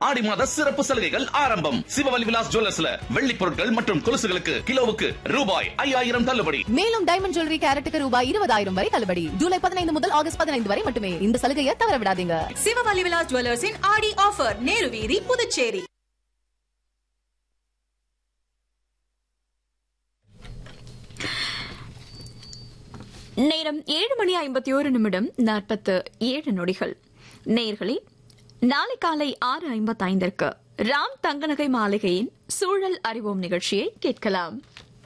ஆடி மாத சிறப்பு சலுகைகள் ஆரம்பம் சிவவலி விலாஸ் ஜுவல்லர்ஸ்ல வெள்ளி பொருட்கள் மற்றும் கொலுசுகளுக்கு கிலோவுக்கு ரூபாய் ஐயாயிரம் தள்ளுபடி மேலும் டைமண்ட் ஜுவல்லரி கேரட்டுக்கு ரூபாய் இருபதாயிரம் வரை தள்ளுபடி ஜூலை பதினைந்து முதல் ஆகஸ்ட் பதினைந்து வரை மட்டுமே இந்த சலுகையை தவற விடாதீங்க சிவவலி விலாஸ் ஜுவல்லர்ஸின் ஆடி ஆஃபர் நேரு வீதி புதுச்சேரி நேரம் ஏழு மணி ஐம்பத்தி ஒரு நிமிடம் நாற்பத்து ஏழு நொடிகள் நேர்களே நாளை காலை ஆறு ஐம்பத்தைந்திற்கு ராம் தங்கநகை மாளிகையின் சூழல் அறிவோம் நிகழ்ச்சியை கேட்கலாம்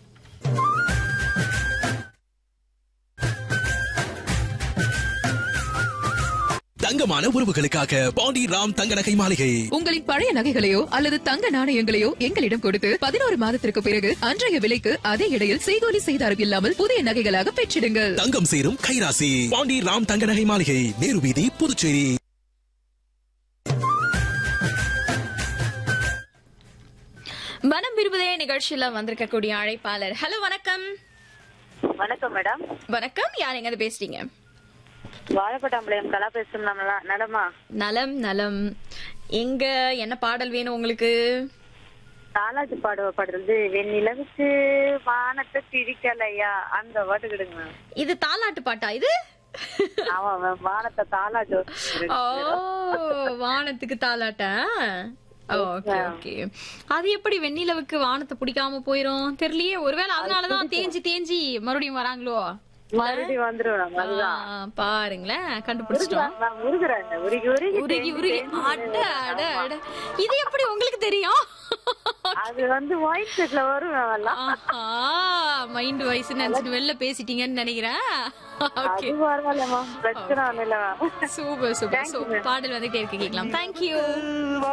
தங்கமான உறவுகளுக்காக பாண்டி ராம் தங்க நகை மாளிகை உங்களின் பழைய நகைகளையோ அல்லது தங்க நாணயங்களையோ எங்களிடம் கொடுத்து பதினோரு மாதத்திற்கு பிறகு அன்றைய விலைக்கு அதே இடையில் செய்கூலி செய்தாரம் இல்லாமல் புதிய நகைகளாக பெற்றிடுங்கள் தங்கம் சேரும் கைராசி பாண்டி ராம் தங்க நகை மாளிகை நேரு வீதி புதுச்சேரி மனம் விரும்புதே நிகழ்ச்சியில வந்திருக்கக்கூடிய அழைப்பாளர் ஹலோ வணக்கம் வணக்கம் மேடம் வணக்கம் யார் எங்க பேசுறீங்க வாழைப்பட்டாம்பாளையம் கலா பேசும் நம்மளா நடமா நலம் நலம் எங்க என்ன பாடல் வேணும் உங்களுக்கு தாலாட்டு பாடுவ பாடுறது வெண்ணிலவுக்கு வானத்தை பிரிக்கலையா அந்த பாட்டு கிடுங்க இது தாலாட்டு பாட்டா இது ஆமா மேம் வானத்தை தாலாட்டு ஓ வானத்துக்கு தாலாட்டா ஓகே ஓகே அது எப்படி வெண்ணிலவுக்கு வானத்தை பிடிக்காம போயிரும் தெரியலையே ஒருவேளை அதனாலதான் தேஞ்சி தேஞ்சி மறுபடியும் வராங்களோ மறுபடியும் வந்துருவோம் அதுதான் ஆ, பாருங்களேன் கண்டுபிடிச்சிட்டோம் நான் உருகுறாங்க உருகி உருகி உருகி உருகி அட அட அட இது எப்படி உங்களுக்கு தெரியும் அது வந்து ஒயிட் செட்ல வரும் எல்லாம் மைண்ட் வைஸ் நினைச்சிட்டு வெளில பேசிட்டீங்கன்னு நினைக்கிறேன் ஓகே அது பரவாயில்லம்மா பிரச்சனை ஒண்ணு இல்ல சூப்பர் சூப்பர் சூப்பர் பாடல் வந்துட்டே இருக்கு கேட்கலாம் தேங்க்யூ